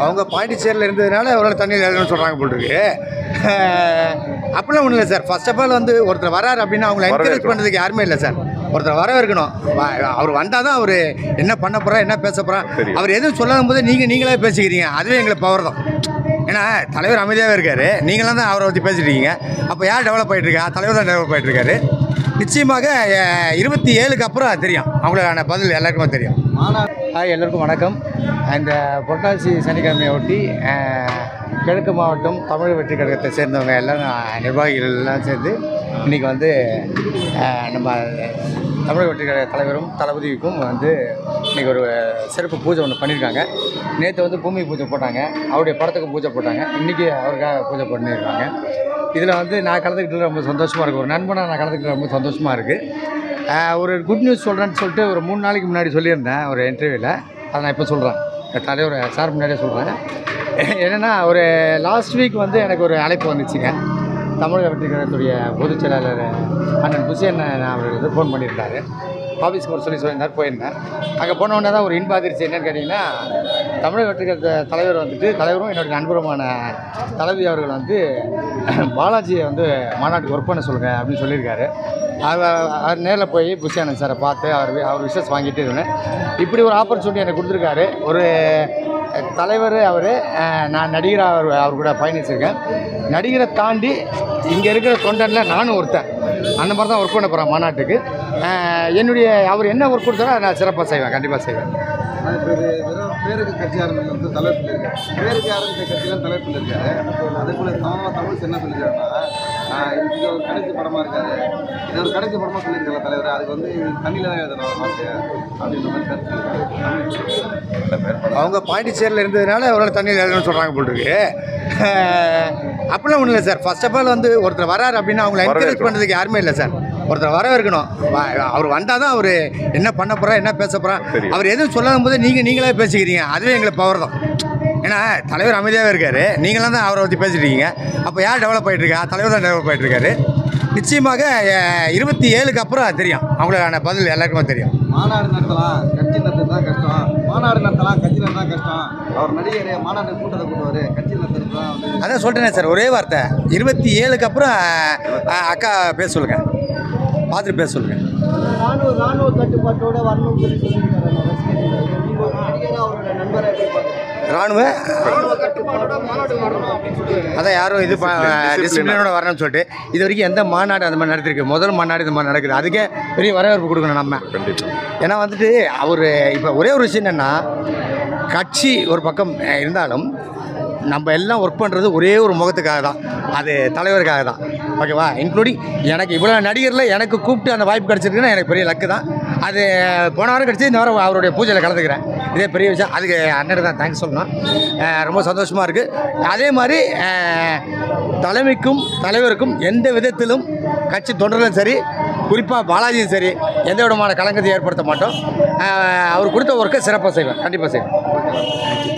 அவங்க பாண்டிச்சேரியில் இருந்ததுனால அவரால் தண்ணியில் எழுதணும்னு சொல்கிறாங்க போல் இருக்கு அஹ், அப்படிலாம் ஒன்றும் இல்லை சார் ஃபர்ஸ்ட் ஆஃப் ஆல் வந்து ஒருத்தர் வராரு அப்படின்னா அவங்கள என்கரேஜ் வரவேற்கணும். பண்ணுறதுக்கு யாருமே இல்லை சார் ஒருத்தர் வரவேற்கணும் வ- அவர் வந்தால் தான் அவர் என்ன பண்ண போகிறா என்ன பேச போகிறா தெரியும். அவர் எதுவும் சொல்லாத போது நீங்கள் நீங்களே பேசிக்கிறீங்க அதுவே எங்களுக்கு பவர் தான் ஏன்னா தலைவர் அமைதியாகவே இருக்காரு நீங்களாம் தான் அவரை பற்றி பேசிட்டு இருக்கீங்க அப்போ யார் டெவலப் ஆகிட்டு இருக்கா தலைவர் தான் டெவலப் ஆகிட்டு இருக்காரு நிச்சயமாக அஹ், இருபத்தி ஏழுக்கு அப்புறம் தெரியும் அவங்களுக்கான பதில் எல்லாருக்குமே தெரியும் ஹாய் எல்லோருக்கும் வணக்கம் இந்த புரட்டாசி சனிக்கிழமையை ஒட்டி அஹ், கிழக்கு மாவட்டம் தமிழ் வெற்றி கழகத்தை சேர்ந்தவங்க எல்லாம் நிர்வாகிகள் எல்லாம் சேர்ந்து இன்றைக்கி வந்து அஹ், நம்ம தமிழ் வெற்றி கழக தலைவரும் தளபதிக்கும் வந்து இன்றைக்கி ஒரு சிறப்பு பூஜை ஒன்று பண்ணியிருக்காங்க நேற்று வந்து பூமி பூஜை போட்டாங்க அவருடைய படத்துக்கு பூஜை போட்டாங்க இன்றைக்கி அவருக்காக பூஜை பண்ணியிருக்காங்க இதில் வந்து நான் கலந்துக்கிட்டு ரொம்ப சந்தோஷமாக இருக்குது ஒரு நண்பனாக நான் கலந்துக்கிட்டு ரொம்ப சந்தோஷமாக இருக்குது ஒரு குட் நியூஸ் சொல்கிறேன்னு சொல்லிட்டு ஒரு மூணு நாளைக்கு முன்னாடி சொல்லியிருந்தேன் ஒரு இன்டர்வியூவில் அதை நான் இப்போ சொல்கிறேன் தலைவர் சார் முன்னாடியே சொல்கிறேன் என்னென்னா ஒரு லாஸ்ட் வீக் வந்து எனக்கு ஒரு அழைப்பு வந்துச்சுங்க தமிழக வெற்றி கழகத்துடைய பொதுச் செயலாளர் அண்ணன் புசியன் அவர்கள் வந்து ஃபோன் பண்ணியிருந்தாரு ஆஃபீஸ்க்கு ஒரு சொல்லி சொல்லியிருந்தார் போயிருந்தேன் அங்கே போன உடனே தான் ஒரு இன்ப அதிர்ச்சி என்னன்னு கேட்டிங்கன்னா தமிழக வெற்றி கழக தலைவர் வந்துட்டு தலைவரும் என்னுடைய நண்பருமான தளபதி அவர்கள் வந்து பாலாஜியை வந்து மாநாட்டுக்கு ஒர்க் பண்ண சொல்லுங்கள் அப்படின்னு சொல்லியிருக்காரு அவர் அவர் நேரில் போய் புஷியானந்த் சாரை பார்த்து அவர் வி- அவர் விஷஸ் வாங்கிட்டு இருந்தேன் இப்படி ஒரு ஆப்பர்ச்சுனிட்டி எனக்கு கொடுத்துருக்காரு ஒரு தலைவர் அவர் நான் நடிகராக அவர் அவர் கூட பயணிச்சிருக்கேன் நடிகரை தாண்டி இங்கே இருக்கிற தொண்டனில் நானும் ஒருத்தன் அந்த மாதிரி தான் ஒர்க் பண்ண போகிறேன் மாநாட்டுக்கு அஹ், என்னுடைய அவர் என்ன ஒர்க் கொடுத்தாரோ அதை நான் சிறப்பாக செய்வேன் கண்டிப்பாக செய்வேன் ஆனால் இப்போ இது வெறும் பேருக்கு கட்சி ஆரம்பிக்கிறது தலைப்பில் இருக்காரு பேருக்கு ஆரம்பித்த கட்சியெல்லாம் தலைப்பில் இருக்காரு அதே போல் சமமாக தமிழ் என்ன சொல்லியிருக்காருன்னா ஆஹ் இது ஒரு கடைசி படமாக இருக்காது இது ஒரு கடைசி படமாக சொல்லியிருக்காரு தலைவர் அதுக்கு வந்து தண்ணியில் தான் எழுதணும் வார்த்தை அப்படின்ற மாதிரி கருத்து சொல்லியிருக்காரு அவங்க பாண்டிச்சேரியில் இருந்ததுனால அவரால் தண்ணியில் எழுதணும்னு சொல்கிறாங்க போல் இருக்கு அஹ், அப்படிலாம் ஒன்றும் இல்லை சார் ஃபர்ஸ்ட் ஆஃப் ஆல் வந்து ஒருத்தர் வராரு அப்படின்னா அவங்கள என்கரேஜ் வரவேற்கணும். பண்ணுறதுக்கு யாருமே இல்லை சார் ஒருத்தர் வரவேற்கணும் வ- அவர் வந்தால் தான் அவர் என்ன பண்ண போகிறா என்ன பேச போகிறா தெரியும். அவர் எதுவும் சொல்லாத போது நீங்கள் நீங்களே பேசிக்கிறீங்க அதுவே எங்களுக்கு பவர் தான் ஏன்னா தலைவர் அமைதியாகவே இருக்காரு நீங்களாம் தான் அவரை பற்றி பேசிட்டு இருக்கீங்க அப்போ யார் டெவலப் ஆகிட்டு இருக்கா தலைவர் தான் டெவலப் ஆகிட்டு இருக்காரு நிச்சயமாக அஹ், இருபத்தி ஏழுக்கு அப்புறம் தெரியும் அவங்களுக்கான பதில் எல்லாருக்குமே தெரியும் மாநாடு நடத்தலாம் கட்சி நடத்துறது தான் கஷ்டம் மாநாடு நடத்தலாம் கட்சி நடத்தலாம் கஷ்டம் அவர் நடிகர் மாநாடு கூட்டத்தை கூட்டுவார் கட்சி நடத்துறது தான் வந்து அதான் சொல்லிட்டேனே சார் ஒரே வார்த்தை இருபத்தி ஏழுக்கு அப்புறம் அஹ், அக்கா பேச சொல்லுங்க பார்த்துட்டு பேச சொல்லுங்க ராணுவ ராணுவ கட்டுப்பாட்டோட வரணும்னு சொல்லி சொல்லியிருக்காரு அந்த ரசிகர்கள். நீங்க ஒரு நடிகரா அவரோட நண்பரை எப்படி பார்க்குறீங்க? ராணுவ ராணுவ கட்டுப்பாட்டோட மாநாடு வரணும் அப்படின்னு சொல்லி அதான் யாரும் இது Discipline. டிசிப்ளினோட வரணும்னு சொல்லிட்டு இது வரைக்கும் எந்த மாநாடு அந்த மாதிரி நடத்திருக்கு முதல் மாநாடு இந்த மாதிரி நடக்குது அதுக்கே பெரிய வரவேற்பு கொடுக்கணும் நம்ம கண்டிப்பாக ஏன்னா வந்துட்டு அவர் இப்போ ஒரே ஒரு விஷயம் என்னென்னா கட்சி ஒரு பக்கம் அஹ், இருந்தாலும் நம்ம எல்லாம் ஒர்க் பண்ணுறது ஒரே ஒரு முகத்துக்காக தான் அது தலைவருக்காக தான் ஓகேவா இன்க்ளூடிங் எனக்கு இவ்வளோ நடிகரில் எனக்கு கூப்பிட்டு அந்த வாய்ப்பு கிடச்சிருக்குன்னா எனக்கு பெரிய லக்கு தான் அது போன வாரம் கிடச்சி இந்த வாரம் அவருடைய பூஜையில் கலந்துக்கிறேன் இதே பெரிய விஷயம் அதுக்கு அண்ணனுக்கு தான் தேங்க்ஸ் சொல்லணும் அஹ், ரொம்ப சந்தோஷமாக இருக்குது அதே மாதிரி அஹ், தலைமைக்கும் தலைவருக்கும் எந்த விதத்திலும் கட்சி தொண்டர்களும் சரி குறிப்பாக பாலாஜியும் சரி எந்த விதமான கலங்கத்தை ஏற்படுத்த மாட்டோம் அஹ், அவர் கொடுத்த ஒர்க்கை சிறப்பாக செய்வேன் கண்டிப்பாக செய்வேன்